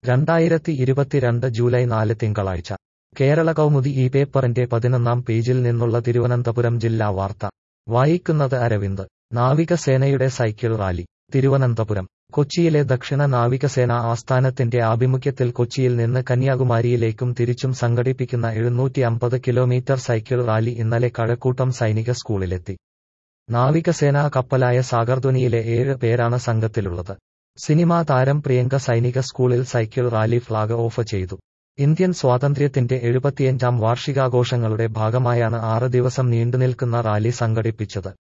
രണ്ടായിരത്തി ഇരുപത്തിരണ്ട് ജൂലൈ നാല് തിങ്കളാഴ്ച കേരള കൗമുദി ഈ പേപ്പറിന്റെ പതിനൊന്നാം പേജിൽ നിന്നുള്ള തിരുവനന്തപുരം ജില്ലാ വാർത്ത വായിക്കുന്നത് അരവിന്ദ് നാവികസേനയുടെ സൈക്കിൾ റാലി തിരുവനന്തപുരം കൊച്ചിയിലെ ദക്ഷിണ നാവികസേന ആസ്ഥാനത്തിന്റെ ആഭിമുഖ്യത്തിൽ കൊച്ചിയിൽ നിന്ന് കന്യാകുമാരിയിലേക്കും തിരിച്ചും സംഘടിപ്പിക്കുന്ന എഴുന്നൂറ്റി അമ്പത് കിലോമീറ്റർ സൈക്കിൾ റാലി ഇന്നലെ കഴക്കൂട്ടം സൈനിക സ്കൂളിലെത്തി നാവികസേനാ കപ്പലായ സാഗർധ്വനിയിലെ ഏഴ് പേരാണ് സംഘത്തിലുള്ളത് സിനിമാ താരം പ്രിയങ്ക സൈനിക സ്കൂളിൽ സൈക്കിൾ റാലി ഫ്ളാഗ് ഓഫ് ചെയ്തു ഇന്ത്യൻ സ്വാതന്ത്ര്യത്തിന്റെ എഴുപത്തിയഞ്ചാം വാർഷികാഘോഷങ്ങളുടെ ഭാഗമായാണ് ആറ് ദിവസം നീണ്ടുനിൽക്കുന്ന റാലി സംഘടിപ്പിച്ചത്